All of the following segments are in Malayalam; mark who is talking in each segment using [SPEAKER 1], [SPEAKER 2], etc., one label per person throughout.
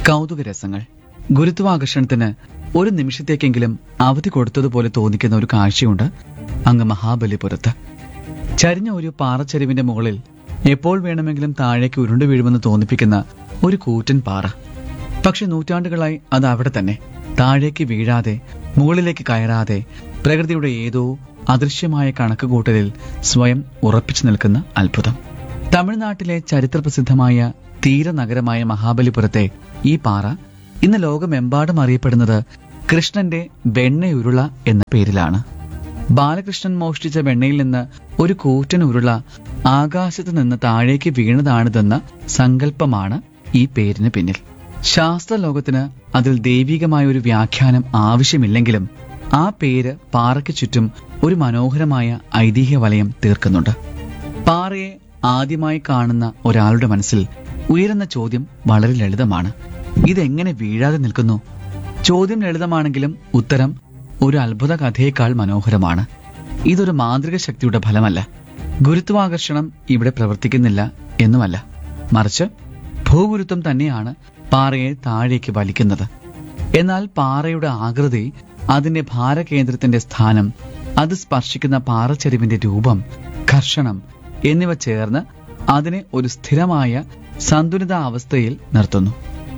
[SPEAKER 1] കൗതുകരസങ്ങൾ ഗുരുത്വാകർഷണത്തിന് ഒരു നിമിഷത്തേക്കെങ്കിലും അവധി കൊടുത്തതുപോലെ തോന്നിക്കുന്ന ഒരു കാഴ്ചയുണ്ട് അങ്ങ് മഹാബലിപുരത്ത് ചരിഞ്ഞ ഒരു പാറച്ചരിവിന്റെ മുകളിൽ എപ്പോൾ വേണമെങ്കിലും താഴേക്ക് ഉരുണ്ടു വീഴുമെന്ന് തോന്നിപ്പിക്കുന്ന ഒരു കൂറ്റൻ പാറ പക്ഷെ നൂറ്റാണ്ടുകളായി അത് അവിടെ തന്നെ താഴേക്ക് വീഴാതെ മുകളിലേക്ക് കയറാതെ പ്രകൃതിയുടെ ഏതോ അദൃശ്യമായ കണക്കുകൂട്ടലിൽ സ്വയം ഉറപ്പിച്ചു നിൽക്കുന്ന അത്ഭുതം തമിഴ്നാട്ടിലെ ചരിത്രപ്രസിദ്ധമായ തീരനഗരമായ മഹാബലിപുരത്തെ ഈ പാറ ഇന്ന് ലോകമെമ്പാടും അറിയപ്പെടുന്നത് കൃഷ്ണന്റെ വെണ്ണയുരുള എന്ന പേരിലാണ് ബാലകൃഷ്ണൻ മോഷ്ടിച്ച വെണ്ണയിൽ നിന്ന് ഒരു കൂറ്റൻ ഉരുള ആകാശത്ത് നിന്ന് താഴേക്ക് വീണതാണിതെന്ന സങ്കല്പമാണ് ഈ പേരിന് പിന്നിൽ ശാസ്ത്രലോകത്തിന് അതിൽ ദൈവികമായ ഒരു വ്യാഖ്യാനം ആവശ്യമില്ലെങ്കിലും ആ പേര് പാറയ്ക്ക് ചുറ്റും ഒരു മനോഹരമായ ഐതിഹ്യ വലയം തീർക്കുന്നുണ്ട് പാറയെ ആദ്യമായി കാണുന്ന ഒരാളുടെ മനസ്സിൽ ഉയരുന്ന ചോദ്യം വളരെ ലളിതമാണ് ഇതെങ്ങനെ വീഴാതെ നിൽക്കുന്നു ചോദ്യം ലളിതമാണെങ്കിലും ഉത്തരം ഒരു അത്ഭുത കഥയേക്കാൾ മനോഹരമാണ് ഇതൊരു മാന്ത്രിക ശക്തിയുടെ ഫലമല്ല ഗുരുത്വാകർഷണം ഇവിടെ പ്രവർത്തിക്കുന്നില്ല എന്നുമല്ല മറിച്ച് ഭൂഗുരുത്വം തന്നെയാണ് പാറയെ താഴേക്ക് വലിക്കുന്നത് എന്നാൽ പാറയുടെ ആകൃതി അതിന്റെ ഭാരകേന്ദ്രത്തിന്റെ സ്ഥാനം അത് സ്പർശിക്കുന്ന പാറച്ചെരിവിന്റെ രൂപം ഘർഷണം എന്നിവ ചേർന്ന് അതിനെ ഒരു സ്ഥിരമായ സന്തുലിത അവസ്ഥയിൽ നിർത്തുന്നു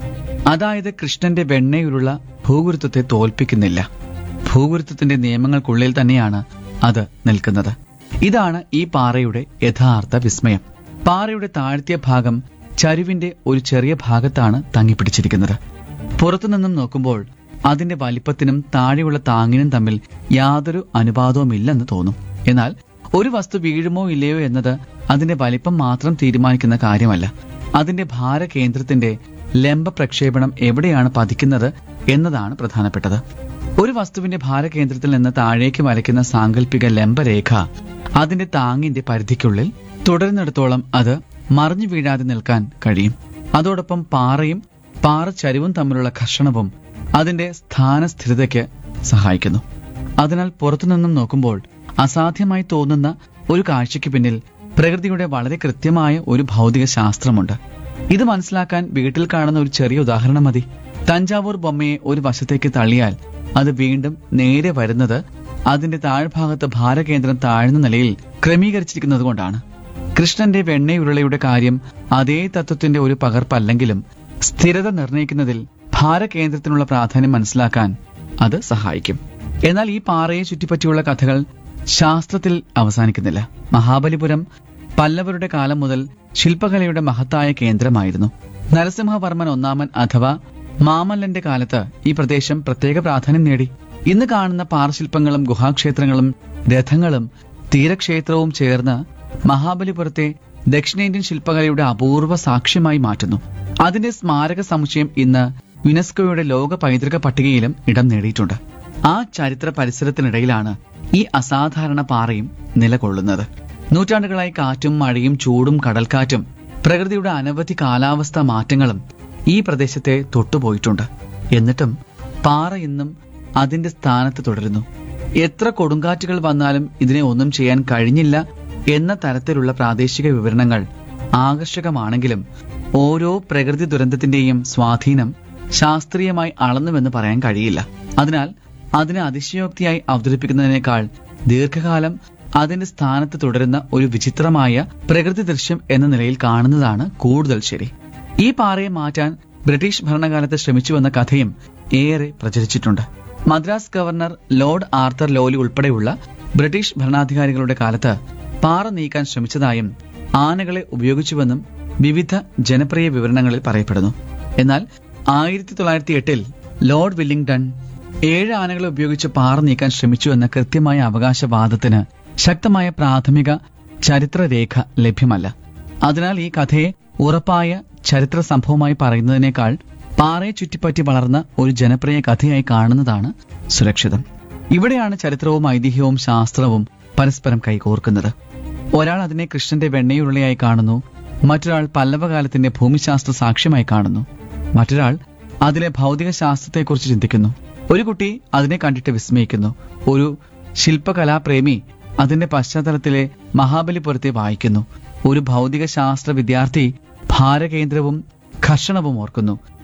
[SPEAKER 1] അതായത് കൃഷ്ണന്റെ വെണ്ണയുള്ള ഭൂഗുരുത്വത്തെ തോൽപ്പിക്കുന്നില്ല ഭൂഗുരുത്വത്തിന്റെ നിയമങ്ങൾക്കുള്ളിൽ തന്നെയാണ് അത് നിൽക്കുന്നത് ഇതാണ് ഈ പാറയുടെ യഥാർത്ഥ വിസ്മയം പാറയുടെ താഴ്ത്തിയ ഭാഗം ചരിവിന്റെ ഒരു ചെറിയ ഭാഗത്താണ് തങ്ങിപ്പിടിച്ചിരിക്കുന്നത് പുറത്തുനിന്നും നോക്കുമ്പോൾ അതിന്റെ വലിപ്പത്തിനും താഴെയുള്ള താങ്ങിനും തമ്മിൽ യാതൊരു അനുപാതവുമില്ലെന്ന് തോന്നും എന്നാൽ ഒരു വസ്തു വീഴുമോ ഇല്ലയോ എന്നത് അതിന്റെ വലിപ്പം മാത്രം തീരുമാനിക്കുന്ന കാര്യമല്ല അതിന്റെ ഭാരകേന്ദ്രത്തിന്റെ ലംബ പ്രക്ഷേപണം എവിടെയാണ് പതിക്കുന്നത് എന്നതാണ് പ്രധാനപ്പെട്ടത് ഒരു വസ്തുവിന്റെ ഭാരകേന്ദ്രത്തിൽ നിന്ന് താഴേക്ക് വരയ്ക്കുന്ന സാങ്കല്പിക ലംബരേഖ അതിന്റെ താങ്ങിന്റെ പരിധിക്കുള്ളിൽ തുടരുന്നിടത്തോളം അത് മറിഞ്ഞു വീഴാതെ നിൽക്കാൻ കഴിയും അതോടൊപ്പം പാറയും പാറച്ചരിവും തമ്മിലുള്ള ഘർഷണവും അതിന്റെ സ്ഥാനസ്ഥിരതയ്ക്ക് സഹായിക്കുന്നു അതിനാൽ പുറത്തുനിന്നും നോക്കുമ്പോൾ അസാധ്യമായി തോന്നുന്ന ഒരു കാഴ്ചയ്ക്ക് പിന്നിൽ പ്രകൃതിയുടെ വളരെ കൃത്യമായ ഒരു ഭൗതിക ശാസ്ത്രമുണ്ട് ഇത് മനസ്സിലാക്കാൻ വീട്ടിൽ കാണുന്ന ഒരു ചെറിയ ഉദാഹരണം മതി തഞ്ചാവൂർ ബൊമ്മയെ ഒരു വശത്തേക്ക് തള്ളിയാൽ അത് വീണ്ടും നേരെ വരുന്നത് അതിന്റെ താഴ്ഭാഗത്ത് ഭാരകേന്ദ്രം താഴ്ന്ന നിലയിൽ ക്രമീകരിച്ചിരിക്കുന്നത് കൊണ്ടാണ് കൃഷ്ണന്റെ വെണ്ണയുരുളയുടെ കാര്യം അതേ തത്വത്തിന്റെ ഒരു പകർപ്പല്ലെങ്കിലും സ്ഥിരത നിർണ്ണയിക്കുന്നതിൽ ഭാരകേന്ദ്രത്തിനുള്ള പ്രാധാന്യം മനസ്സിലാക്കാൻ അത് സഹായിക്കും എന്നാൽ ഈ പാറയെ ചുറ്റിപ്പറ്റിയുള്ള കഥകൾ ശാസ്ത്രത്തിൽ അവസാനിക്കുന്നില്ല മഹാബലിപുരം പല്ലവരുടെ കാലം മുതൽ ശില്പകലയുടെ മഹത്തായ കേന്ദ്രമായിരുന്നു നരസിംഹവർമ്മൻ ഒന്നാമൻ അഥവാ മാമല്ലന്റെ കാലത്ത് ഈ പ്രദേശം പ്രത്യേക പ്രാധാന്യം നേടി ഇന്ന് കാണുന്ന പാറശില്പങ്ങളും ഗുഹാക്ഷേത്രങ്ങളും രഥങ്ങളും തീരക്ഷേത്രവും ചേർന്ന് മഹാബലിപുരത്തെ ദക്ഷിണേന്ത്യൻ ശില്പകലയുടെ അപൂർവ സാക്ഷ്യമായി മാറ്റുന്നു അതിന്റെ സ്മാരക സമുച്ചയം ഇന്ന് യുനെസ്കോയുടെ ലോക പൈതൃക പട്ടികയിലും ഇടം നേടിയിട്ടുണ്ട് ആ ചരിത്ര പരിസരത്തിനിടയിലാണ് ഈ അസാധാരണ പാറയും നിലകൊള്ളുന്നത് നൂറ്റാണ്ടുകളായി കാറ്റും മഴയും ചൂടും കടൽക്കാറ്റും പ്രകൃതിയുടെ അനവധി കാലാവസ്ഥ മാറ്റങ്ങളും ഈ പ്രദേശത്തെ തൊട്ടുപോയിട്ടുണ്ട് എന്നിട്ടും പാറ ഇന്നും അതിന്റെ സ്ഥാനത്ത് തുടരുന്നു എത്ര കൊടുങ്കാറ്റുകൾ വന്നാലും ഇതിനെ ഒന്നും ചെയ്യാൻ കഴിഞ്ഞില്ല എന്ന തരത്തിലുള്ള പ്രാദേശിക വിവരണങ്ങൾ ആകർഷകമാണെങ്കിലും ഓരോ പ്രകൃതി ദുരന്തത്തിന്റെയും സ്വാധീനം ശാസ്ത്രീയമായി അളന്നുവെന്ന് പറയാൻ കഴിയില്ല അതിനാൽ അതിനെ അതിശയോക്തിയായി അവതരിപ്പിക്കുന്നതിനേക്കാൾ ദീർഘകാലം അതിന്റെ സ്ഥാനത്ത് തുടരുന്ന ഒരു വിചിത്രമായ പ്രകൃതി ദൃശ്യം എന്ന നിലയിൽ കാണുന്നതാണ് കൂടുതൽ ശരി ഈ പാറയെ മാറ്റാൻ ബ്രിട്ടീഷ് ഭരണകാലത്ത് ശ്രമിച്ചുവെന്ന കഥയും ഏറെ പ്രചരിച്ചിട്ടുണ്ട് Madras governor lord Arthur Lawley ഉൾപ്പെടെയുള്ള ബ്രിട്ടീഷ് ഭരണാധികാരികളുടെ കാലത്ത് പാറ നീക്കാൻ ശ്രമിച്ചതായും ആനകളെ ഉപയോഗിച്ചുവെന്നും വിവിധ ജനപ്രിയ വിവരണങ്ങളിൽ പറയപ്പെടുന്നു എന്നാൽ ആയിരത്തി തൊള്ളായിരത്തി എട്ടിൽ ലോർഡ് വില്ലിംഗ്ടൺ ഏഴ് ആനകളെ ഉപയോഗിച്ച് പാറ നീക്കാൻ ശ്രമിച്ചു എന്ന കൃത്യമായ അവകാശവാദത്തിന് ശക്തമായ പ്രാഥമിക ചരിത്രരേഖ ലഭ്യമല്ല അതിനാൽ ഈ കഥയെ ഉറപ്പായ ചരിത്ര സംഭവമായി പറയുന്നതിനേക്കാൾ പാറയെ ചുറ്റിപ്പറ്റി വളർന്ന ഒരു ജനപ്രിയ കഥയായി കാണുന്നതാണ് സുരക്ഷിതം ഇവിടെയാണ് ചരിത്രവും ഐതിഹ്യവും ശാസ്ത്രവും പരസ്പരം കൈകോർക്കുന്നത് ഒരാൾ അതിനെ കൃഷ്ണന്റെ വെണ്ണയുരുളയായി കാണുന്നു മറ്റൊരാൾ പല്ലവകാലത്തിന്റെ ഭൂമിശാസ്ത്ര സാക്ഷ്യമായി കാണുന്നു മറ്റൊരാൾ അതിലെ ഭൗതിക ശാസ്ത്രത്തെക്കുറിച്ച് ചിന്തിക്കുന്നു ഒരു കുട്ടി അതിനെ കണ്ടിട്ട് വിസ്മയിക്കുന്നു ഒരു ശില്പകലാപ്രേമി അതിന്റെ പശ്ചാത്തലത്തിലെ മഹാബലിപുരത്തെ വായിക്കുന്നു ഒരു ഭൗതിക ശാസ്ത്ര വിദ്യാർത്ഥി ഭാരകേന്ദ്രവും ഘർഷണവും ഓർക്കുന്നു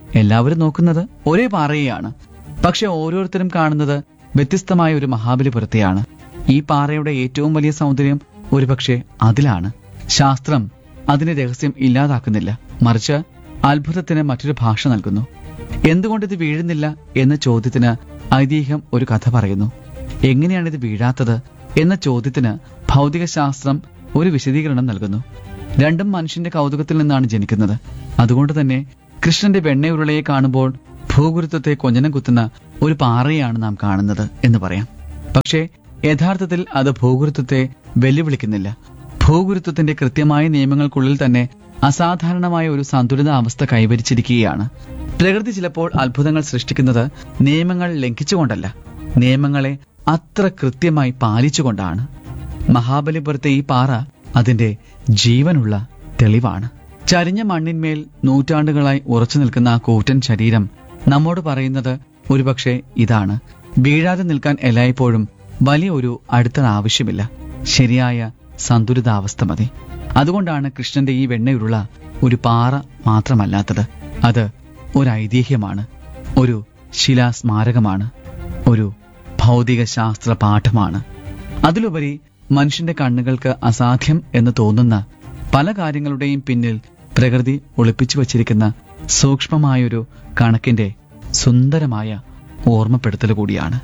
[SPEAKER 1] എല്ലാവരും നോക്കുന്നത് ഒരേ പാറയെയാണ് പക്ഷെ ഓരോരുത്തരും കാണുന്നത് വ്യത്യസ്തമായ ഒരു മഹാബലിപുരത്തെയാണ് ഈ പാറയുടെ ഏറ്റവും വലിയ സൗന്ദര്യം ഒരുപക്ഷെ അതിലാണ് ശാസ്ത്രം അതിന്റെ രഹസ്യം ഇല്ലാതാക്കുന്നില്ല മറിച്ച് അത്ഭുതത്തിന് മറ്റൊരു ഭാഷ നൽകുന്നു എന്തുകൊണ്ട് ഇത് വീഴുന്നില്ല എന്ന ചോദ്യത്തിന് ഐതിഹ്യം ഒരു കഥ പറയുന്നു എങ്ങനെയാണ് ഇത് വീഴാത്തത് എന്ന ചോദ്യത്തിന് ഭൗതികശാസ്ത്രം ഒരു വിശദീകരണം നൽകുന്നു രണ്ടും മനുഷ്യന്റെ കൗതുകത്തിൽ നിന്നാണ് ജനിക്കുന്നത് അതുകൊണ്ട് തന്നെ കൃഷ്ണന്റെ വെണ്ണയുരുളയെ കാണുമ്പോൾ ഭൂഗുരുത്വത്തെ കൊഞ്ഞനം കുത്തുന്ന ഒരു പാറയാണ് നാം കാണുന്നത് എന്ന് പറയാം പക്ഷേ യഥാർത്ഥത്തിൽ അത് ഭൂഗുരുത്വത്തെ വെല്ലുവിളിക്കുന്നില്ല ഭൂഗുരുത്വത്തിന്റെ കൃത്യമായ നിയമങ്ങൾക്കുള്ളിൽ തന്നെ അസാധാരണമായ ഒരു സന്തുലിത അവസ്ഥ കൈവരിച്ചിരിക്കുകയാണ് പ്രകൃതി ചിലപ്പോൾ അത്ഭുതങ്ങൾ സൃഷ്ടിക്കുന്നത് നിയമങ്ങൾ ലംഘിച്ചുകൊണ്ടല്ല നിയമങ്ങളെ അത്ര കൃത്യമായി പാലിച്ചുകൊണ്ടാണ് മഹാബലിപുരത്തെ ഈ പാറ അതിന്റെ ജീവനുള്ള തെളിവാണ് ചരിഞ്ഞ മണ്ണിന്മേൽ നൂറ്റാണ്ടുകളായി ഉറച്ചു നിൽക്കുന്ന ആ കൂറ്റൻ ശരീരം നമ്മോട് പറയുന്നത് ഒരുപക്ഷെ ഇതാണ് വീഴാതെ നിൽക്കാൻ എല്ലായ്പ്പോഴും വലിയ ഒരു അടുത്തത് ആവശ്യമില്ല ശരിയായ സന്തുലിതാവസ്ഥ മതി അതുകൊണ്ടാണ് കൃഷ്ണന്റെ ഈ വെണ്ണയുരുള ഒരു പാറ മാത്രമല്ലാത്തത് അത് ഒരു ഐതിഹ്യമാണ് ഒരു ശിലാസ്മാരകമാണ് ഒരു ഭൗതിക ശാസ്ത്ര പാഠമാണ് അതിലുപരി മനുഷ്യന്റെ കണ്ണുകൾക്ക് അസാധ്യം എന്ന് തോന്നുന്ന പല കാര്യങ്ങളുടെയും പിന്നിൽ പ്രകൃതി ഒളിപ്പിച്ചു വച്ചിരിക്കുന്ന സൂക്ഷ്മമായൊരു കണക്കിന്റെ സുന്ദരമായ ഓർമ്മപ്പെടുത്തൽ കൂടിയാണ്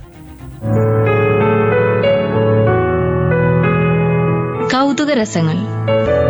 [SPEAKER 2] കൗതുക രസങ്ങൾ